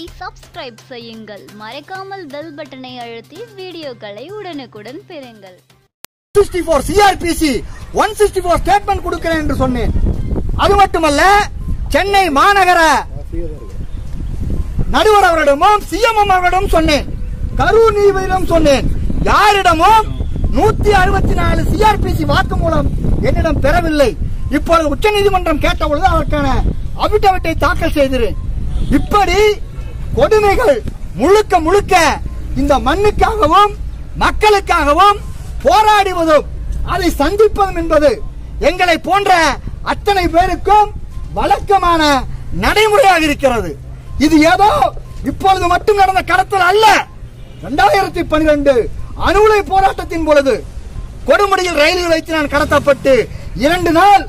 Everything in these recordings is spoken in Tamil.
சப்ஸ்கிரைப் செய்யுங்கள் மறக்காமல் பெல் பட்டனை அழுத்தி வீடியோக்களை உடனுக்குடன் பெறுங்கள் sixty four CRPC one sixty four statement கொடுக்கிறேன் என்று சொன்னேன் அது மட்டுமல்ல சென்னை மாநகர நடுவர் அவரிடமும் சிஎம் அவரிடம் சொன்னேன் கரூர் நீதிபதியிடம் சொன்னேன் யாரிடமும் நூத்தி அறுபத்தி நாலு சிஆர்பிசி வாக்குமூலம் என்னிடம் பெறவில்லை இப்பொழுது உச்சநீதிமன்றம் கேட்டபொழுது அதற்கான அபிடவிட்டை தாக்கல் செய்கிறேன் இப்படி கொடுமைகள் முழுக்க முழுக்க இந்த மண்ணுக்காகவும் மக்களுக்காகவும் போராடுவதும் அதை சந்திப்பதும் என்பது எங்களை போன்ற அத்தனை பேருக்கும் வழக்கமான நடைமுறையாக இருக்கிறது இது ஏதோ இப்பொழுது மட்டும் நடந்த கடத்தல் அல்ல இரண்டாயிரத்தி பனிரெண்டு அணு உலை போராட்டத்தின் பொழுது கொடுமுடியில் ரயிலில் வைத்து நான் கடத்தப்பட்டு இரண்டு நாள்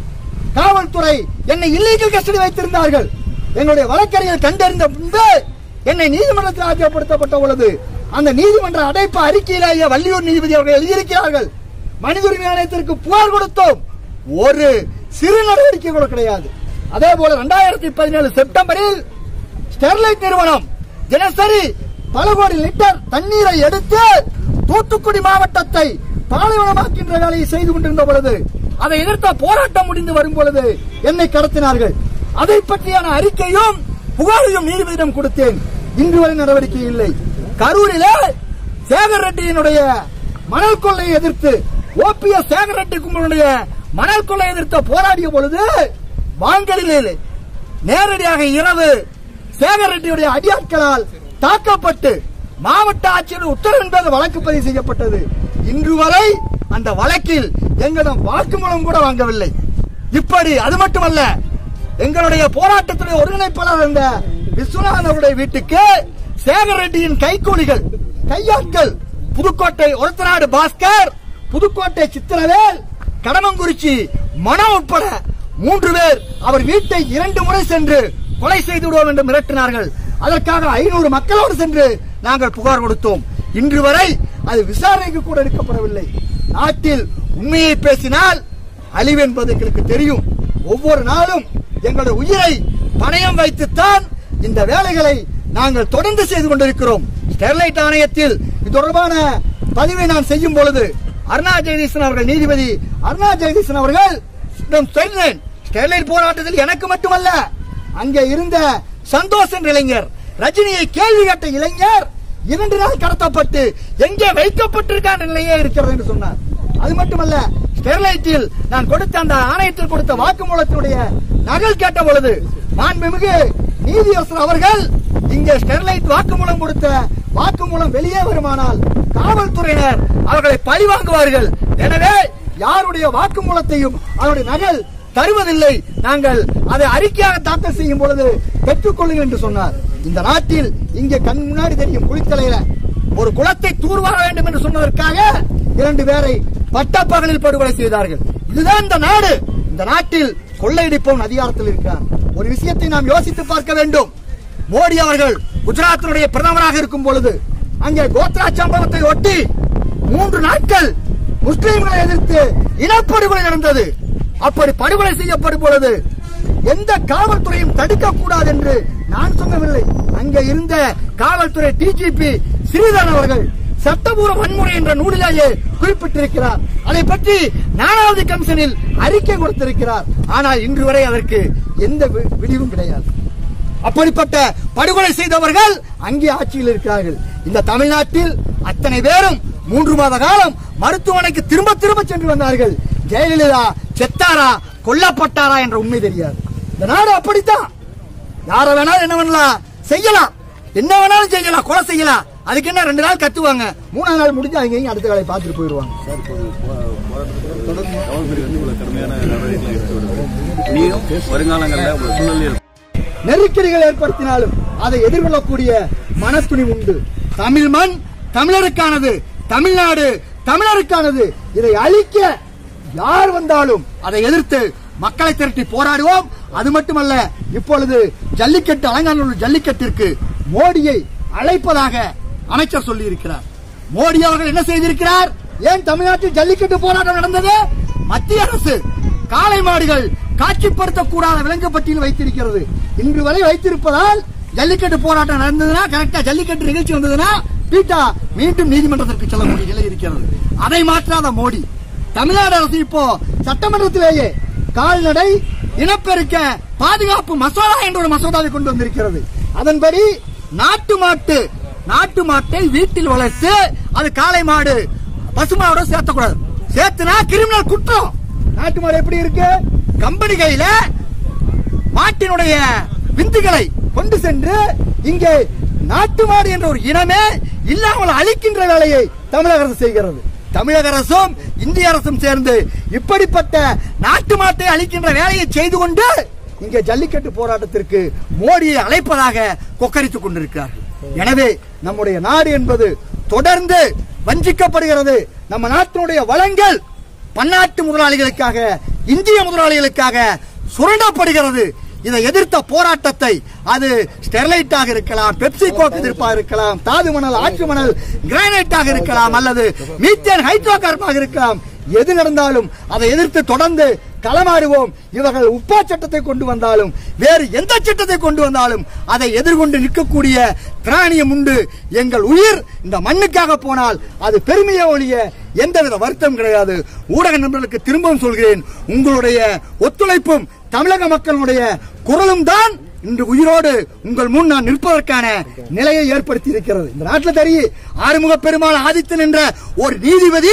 காவல்துறை என்னை இல்லீகல் கஸ்டடி வைத்திருந்தார்கள் என்னுடைய வழக்கறிஞர் கண்டறிந்த பின்பு என்னை நீதிமன்றத்தில் ஆஜர்படுத்தப்பட்ட பொழுது அந்த நீதிமன்ற அடைப்பு அறிக்கையிலேயே வள்ளியூர் நீதிபதி அவர்கள் எழுதியிருக்கிறார்கள் மனித உரிமை ஆணையத்திற்கு புகார் கொடுத்தோம் ஒரு சிறு நடவடிக்கை கூட கிடையாது அதே போல இரண்டாயிரத்தி பதினேழு செப்டம்பரில் ஸ்டெர்லைட் நிறுவனம் தினசரி பல கோடி லிட்டர் தண்ணீரை எடுத்து தூத்துக்குடி மாவட்டத்தை பாலைவனமாக்கின்ற வேலையை செய்து கொண்டிருந்த பொழுது அதை எதிர்த்த போராட்டம் முடிந்து வரும் பொழுது என்னை கடத்தினார்கள் அதை பற்றியான அறிக்கையும் புகாரையும் நீதிபதியிடம் கொடுத்தேன் இன்று வரை நடவடிக்கை இல்லை கரூரிலே சேகர் ரெட்டியினுடைய மணல் கொள்ளையை எதிர்த்து ஓபிஎஸ் சேகர் ரெட்டி கும்பலுடைய மணல் கொள்ளை எதிர்த்த போராடிய பொழுது வாங்கலில் நேரடியாக இரவு சேகர் ரெட்டியுடைய அடியாட்களால் தாக்கப்பட்டு மாவட்ட ஆட்சியர் உத்தரவின் பேர் வழக்கு பதிவு செய்யப்பட்டது இன்று வரை அந்த வழக்கில் எங்களிடம் வாக்குமூலம் கூட வாங்கவில்லை இப்படி அது மட்டுமல்ல எங்களுடைய போராட்டத்துடைய ஒருங்கிணைப்பாளர் இருந்த விஸ்வநாதன் அவருடைய வீட்டுக்கு சேகர் ரெட்டியின் கைக்கூலிகள் கையாட்கள் புதுக்கோட்டை ஒருத்தநாடு பாஸ்கர் புதுக்கோட்டை சித்திரவேல் கடமங்குறிச்சி மனோ உட்பட மூன்று பேர் அவர் வீட்டை இரண்டு முறை சென்று கொலை செய்து விடுவோம் என்று மிரட்டினார்கள் அதற்காக ஐநூறு மக்களோடு சென்று நாங்கள் புகார் கொடுத்தோம் இன்று வரை அது விசாரணைக்கு கூட எடுக்கப்படவில்லை நாட்டில் உண்மையை பேசினால் அழிவு என்பது எங்களுக்கு தெரியும் ஒவ்வொரு நாளும் எங்களுடைய உயிரை பணயம் வைத்துத்தான் இந்த வேலைகளை நாங்கள் தொடர்ந்து செய்து கொண்டிருக்கிறோம் ஸ்டெர்லைட் ஆணையத்தில் இது தொடர்பான பதிவை நான் செய்யும் பொழுது அருணா ஜெகதீசன் அவர்கள் நீதிபதி அருணா ஜெகதீசன் அவர்கள் நான் சொன்னேன் ஸ்டெர்லைட் போராட்டத்தில் எனக்கு மட்டுமல்ல அங்கே இருந்த சந்தோஷ் என்ற இளைஞர் ரஜினியை கேள்வி கேட்ட இளைஞர் இரண்டு நாள் கடத்தப்பட்டு எங்கே வைக்கப்பட்டிருக்கான நிலையே இருக்கிறது என்று சொன்னார் அது மட்டுமல்ல ஸ்டெர்லைட்டில் நான் கொடுத்த அந்த ஆணையத்தில் கொடுத்த வாக்குமூலத்தினுடைய நகல் கேட்ட பொழுது மாண்புமிகு நீதியரசர் அவர்கள் இங்கே ஸ்டெர்லைட் வாக்குமூலம் கொடுத்த வாக்குமூலம் வெளியே வருமானால் காவல்துறையினர் அவர்களை பழி வாங்குவார்கள் எனவே யாருடைய வாக்குமூலத்தையும் அவருடைய நகல் தருவதில்லை நாங்கள் அதை அறிக்கையாக தாக்கல் செய்யும் பொழுது பெற்றுக்கொள்ளுங்கள் என்று சொன்னார் இந்த நாட்டில் இங்கே கண் முன்னாடி தெரியும் குளித்தலையில ஒரு குளத்தை தூர்வார வேண்டும் என்று சொன்னதற்காக இரண்டு பேரை பட்டப்பகலில் படுகொலை செய்தார்கள் இதுதான் இந்த நாடு இந்த நாட்டில் கொள்ளையடிப்பவன் அதிகாரத்தில் இருக்கிறார் ஒரு விஷயத்தை நாம் யோசித்து பார்க்க வேண்டும் மோடி அவர்கள் குஜராத்தினுடைய பிரதமராக இருக்கும் பொழுது அங்கே கோத்ரா சம்பவத்தை ஒட்டி மூன்று நாட்கள் முஸ்லிம்களை எதிர்த்து இனப்படுகொலை நடந்தது அப்படி படுகொலை செய்யப்படும் பொழுது எந்த காவல்துறையும் தடுக்க கூடாது என்று நான் சொல்லவில்லை அங்கே இருந்த காவல்துறை டிஜிபி ஸ்ரீதரன் அவர்கள் சட்டபூர்வ வன்முறை என்ற நூலிலேயே குறிப்பிட்டிருக்கிறார் அதை பற்றி நாலாவது கமிஷனில் அறிக்கை கொடுத்திருக்கிறார் ஆனால் இன்று வரை அதற்கு எந்த வி- விடிவும் கிடையாது அப்படிப்பட்ட படுகொலை செய்தவர்கள் அங்கே ஆட்சியில் இருக்கிறார்கள் இந்த தமிழ்நாட்டில் அத்தனை பேரும் மூன்று மாத காலம் மருத்துவமனைக்கு திரும்ப திரும்ப சென்று வந்தார்கள் ஜெயலலிதா செத்தாரா கொல்லப்பட்டாரா என்ற உண்மை தெரியாது இந்த நாடு அப்படித்தான் யார வேணாலும் என்ன பண்ணலாம் செய்யலாம் என்ன வேணாலும் செய்யலாம் கொலை செய்யலாம் அதுக்கு என்ன ரெண்டு நாள் கத்துவாங்க மூணாவது நாள் முடிஞ்சு அவங்க இங்க அடுத்த வேலையை பார்த்துட்டு போயிடுவாங்க சார் இப்போ போ- போராட்டத்துக்கு தொடர்ந்து காவல்துறை வந்து இவ்வளவு கடுமையான நடவடிக்கைகளை எடுத்து வருது நீயும் வருங்காலங்களில் உங்களை சூழ்நிலையில் நெருக்கடிகள் ஏற்படுத்தினாலும் அதை எதிர்கொள்ளக்கூடிய மனத்துணி உண்டு தமிழ் மண் தமிழருக்கானது தமிழ்நாடு தமிழருக்கானது இதை அழிக்க யார் வந்தாலும் அதை எதிர்த்து மக்களை திரட்டி போராடுவோம் அது மட்டுமல்ல இப்பொழுது ஜல்லிக்கட்டு அலங்காநல்லூர் ஜல்லிக்கட்டிற்கு மோடியை அழைப்பதாக அமைச்சர் சொல்லி இருக்கிறார் மோடி அவர்கள் என்ன செய்திருக்கிறார் ஏன் தமிழ்நாட்டில் ஜல்லிக்கட்டு போராட்டம் நடந்தது மத்திய அரசு காளை மாடுகள் காட்சிப்படுத்தக்கூடாத விலங்கு பட்டியல் வைத்திருக்கிறது இன்று வரை வைத்திருப்பதால் ஜல்லிக்கட்டு போராட்டம் நடந்ததுன்னா கரெக்டா ஜல்லிக்கட்டு நிகழ்ச்சி வந்ததுன்னா பீட்டா மீண்டும் நீதிமன்றத்திற்கு செல்லக்கூடிய நிலை இருக்கிறது அதை மாற்றாத மோடி தமிழ்நாடு அரசு இப்போ சட்டமன்றத்திலேயே கால்நடை இனப்பெருக்க பாதுகாப்பு மசோதா என்ற ஒரு மசோதாவை கொண்டு வந்திருக்கிறது அதன்படி நாட்டு மாட்டு நாட்டு மாட்டை வீட்டில் வளர்த்து அது காளை மாடு பசுமாவோட சேர்த்தக்கூடாது சேர்த்துனா கிரிமினல் குற்றம் நாட்டு மாடு எப்படி இருக்கு கம்பெனி கையில மாட்டினுடைய விந்துகளை கொண்டு சென்று இங்கே நாட்டு மாடு என்ற ஒரு இனமே இல்லாமல் அழிக்கின்ற வேலையை தமிழக அரசு செய்கிறது தமிழக அரசும் இந்திய அரசும் சேர்ந்து இப்படிப்பட்ட நாட்டு மாட்டை அழிக்கின்ற வேலையை செய்து கொண்டு இங்கே ஜல்லிக்கட்டு போராட்டத்திற்கு மோடியை அழைப்பதாக கொக்கரித்துக் கொண்டிருக்கிறார்கள் எனவே நம்முடைய நாடு என்பது தொடர்ந்து வஞ்சிக்கப்படுகிறது நம்ம நாட்டினுடைய வளங்கள் பன்னாட்டு முதலாளிகளுக்காக இந்திய முதலாளிகளுக்காக சுரண்டப்படுகிறது இதை எதிர்த்த போராட்டத்தை அது ஸ்டெர்லைட்டாக இருக்கலாம் பெப்சி கோக் எதிர்ப்பாக இருக்கலாம் தாது மணல் ஆற்று மணல் கிரானைட்டாக இருக்கலாம் அல்லது மீத்தேன் ஹைட்ரோ கார்பாக இருக்கலாம் எது நடந்தாலும் அதை எதிர்த்து தொடர்ந்து களமாடுவோம் இவர்கள் உப்பா சட்டத்தை கொண்டு வந்தாலும் வேறு எந்த சட்டத்தை கொண்டு வந்தாலும் அதை எதிர்கொண்டு நிற்கக்கூடிய திராணியம் உண்டு எங்கள் உயிர் இந்த மண்ணுக்காக போனால் அது பெருமையை ஒழிய எந்தவித வருத்தம் கிடையாது ஊடக நண்பர்களுக்கு திரும்பவும் சொல்கிறேன் உங்களுடைய ஒத்துழைப்பும் தமிழக மக்களுடைய குரலும் தான் இன்று உயிரோடு உங்கள் முன் நான் நிற்பதற்கான நிலையை ஏற்படுத்தி இருக்கிறது இந்த நாட்டில் தெரியும் ஆறுமுக பெருமாள் ஆதித்தன் என்ற ஒரு நீதிபதி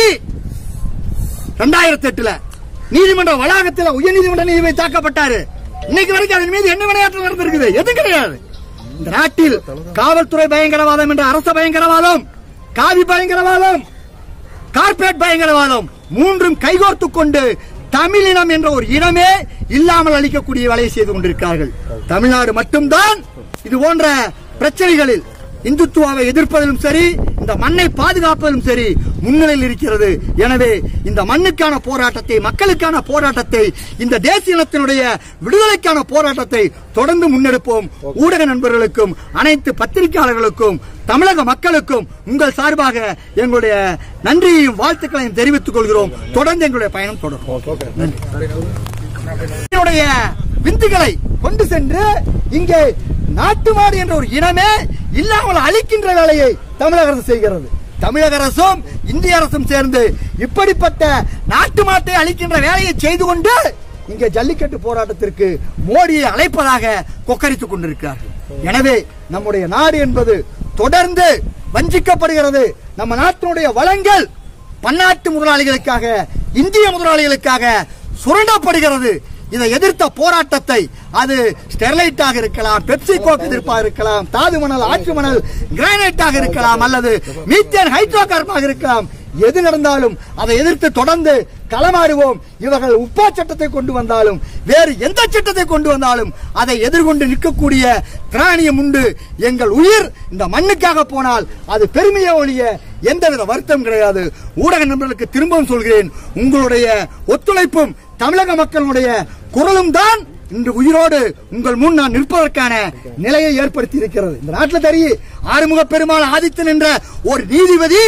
ரெண்டாயிரத்தி எட்டுல நீதிமன்ற வளாகத்தில் உயர்நீதிமன்ற நீதிபதி தாக்கப்பட்டாரு இன்னைக்கு வரைக்கும் அதன் மீது என்ன விளையாட்டு நடந்திருக்குது எதுவும் கிடையாது இந்த நாட்டில் காவல்துறை பயங்கரவாதம் என்ற அரச பயங்கரவாதம் காவி பயங்கரவாதம் கார்ப்பரேட் பயங்கரவாதம் மூன்றும் கைகோர்த்துக் கொண்டு தமிழினம் என்ற ஒரு இனமே இல்லாமல் அளிக்கக்கூடிய வேலையை செய்து கொண்டிருக்கிறார்கள் தமிழ்நாடு மட்டும்தான் இது போன்ற பிரச்சனைகளில் இந்துத்துவாவை எதிர்ப்பதிலும் சரி இந்த மண்ணை பாதுகாப்பதிலும் சரி முன்னிலையில் இருக்கிறது எனவே இந்த மண்ணுக்கான போராட்டத்தை மக்களுக்கான போராட்டத்தை இந்த தேசிய இனத்தினுடைய விடுதலைக்கான போராட்டத்தை தொடர்ந்து முன்னெடுப்போம் ஊடக நண்பர்களுக்கும் அனைத்து பத்திரிகையாளர்களுக்கும் தமிழக மக்களுக்கும் உங்கள் சார்பாக எங்களுடைய நன்றியையும் வாழ்த்துக்களையும் தெரிவித்துக் கொள்கிறோம் தொடர்ந்து எங்களுடைய பயணம் தொடரும் நன்றி என்னுடைய விந்துகளை கொண்டு சென்று இங்கே நாட்டு மாடு என்ற ஒரு இனமே இல்லாமல் அழிக்கின்ற வேலையை தமிழக அரசு செய்கிறது தமிழக அரசும் இந்திய அரசும் சேர்ந்து இப்படிப்பட்ட நாட்டு மாட்டை அழிக்கின்ற வேலையை செய்து கொண்டு இங்கே ஜல்லிக்கட்டு போராட்டத்திற்கு மோடியை அழைப்பதாக கொக்கரித்துக் கொண்டிருக்கிறார்கள் எனவே நம்முடைய நாடு என்பது தொடர்ந்து வஞ்சிக்கப்படுகிறது நம்ம நாட்டினுடைய வளங்கள் பன்னாட்டு முதலாளிகளுக்காக இந்திய முதலாளிகளுக்காக சுரண்டப்படுகிறது இதை எதிர்த்த போராட்டத்தை அது ஸ்டெர்லைட்டாக இருக்கலாம் பெப்சி கோக் எதிர்ப்பாக இருக்கலாம் தாது மணல் ஆற்று மணல் கிரானைட்டாக இருக்கலாம் அல்லது மீத்தேன் ஹைட்ரோ கார்பாக இருக்கலாம் எது நடந்தாலும் அதை எதிர்த்து தொடர்ந்து களமாடுவோம் இவர்கள் உப்பா சட்டத்தை கொண்டு வந்தாலும் வேறு எந்த சட்டத்தை கொண்டு வந்தாலும் அதை எதிர்கொண்டு நிற்கக்கூடிய திராணியம் உண்டு எங்கள் உயிர் இந்த மண்ணுக்காக போனால் அது பெருமையை ஒழிய எந்தவித வருத்தம் கிடையாது ஊடக நண்பர்களுக்கு திரும்பவும் சொல்கிறேன் உங்களுடைய ஒத்துழைப்பும் தமிழக மக்களுடைய குரலும் தான் இன்று உயிரோடு உங்கள் முன் நான் நிற்பதற்கான நிலையை ஏற்படுத்தி இருக்கிறது இந்த நாட்டில் தெரியும் ஆறுமுக பெருமாள் ஆதித்தன் என்ற ஒரு நீதிபதி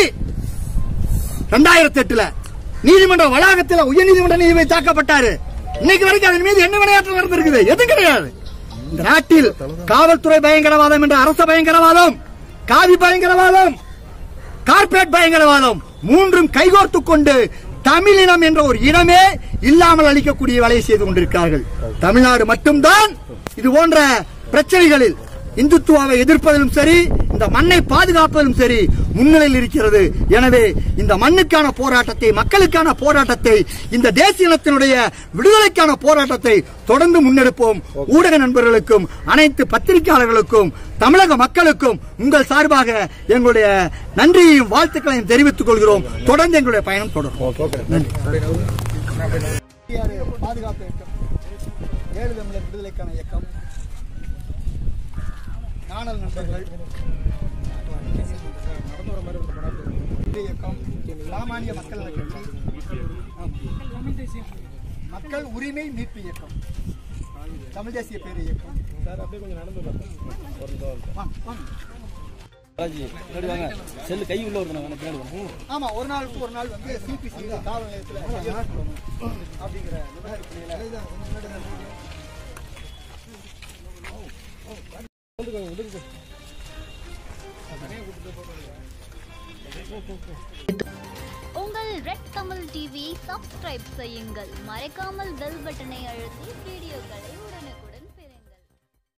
ரெண்டாயிரத்தி எட்டுல நீதிமன்ற வளாகத்தில் உயர்நீதிமன்ற நீதிபதி தாக்கப்பட்டாரு இன்னைக்கு வரைக்கும் அதன் மீது என்ன விளையாட்டு நடந்திருக்குது எதுவும் கிடையாது இந்த நாட்டில் காவல்துறை பயங்கரவாதம் என்ற அரச பயங்கரவாதம் காவி பயங்கரவாதம் கார்ப்பரேட் பயங்கரவாதம் மூன்றும் கைகோர்த்துக் கொண்டு தமிழினம் என்ற ஒரு இனமே இல்லாமல் அளிக்கக்கூடிய வேலையை செய்து கொண்டிருக்கிறார்கள் தமிழ்நாடு மட்டும்தான் இது போன்ற பிரச்சனைகளில் இந்துத்துவாவை எதிர்ப்பதிலும் சரி இந்த மண்ணை பாதுகாப்பதிலும் சரி முன்னிலையில் இருக்கிறது எனவே இந்த மண்ணுக்கான போராட்டத்தை மக்களுக்கான போராட்டத்தை இந்த தேசிய இனத்தினுடைய விடுதலைக்கான போராட்டத்தை தொடர்ந்து முன்னெடுப்போம் ஊடக நண்பர்களுக்கும் அனைத்து பத்திரிகையாளர்களுக்கும் தமிழக மக்களுக்கும் உங்கள் சார்பாக எங்களுடைய நன்றியையும் வாழ்த்துக்களையும் தெரிவித்துக் கொள்கிறோம் தொடர்ந்து எங்களுடைய பயணம் தொடரும் நன்றி பாதுகாப்பு இயக்கம் ஏழு தமிழர் விடுதலைக்கான இயக்கம் நாணல் நண்பர்கள் இந்த இயக்கம் சாமானிய மக்கள் நல கட்சி ஆம். மக்கள் உரிமை மீட்பு இயக்கம் தமிழ் தேசிய பேர் இயக்கம் சார் அப்படியே கொஞ்சம் நடந்து செல்லு கை உள்ள ஒரு பின்னாடி ஆமா ஒரு நாள் ஒரு நாள் வந்து சிபிசி காவல் நிலையத்தில் அப்படிங்கிற விவகாரத்தில் உங்கள் ரெட் கமல் டிவியை சப்ஸ்கிரைப் செய்யுங்கள் மறக்காமல் பெல் பட்டனை அழுத்தி வீடியோக்களை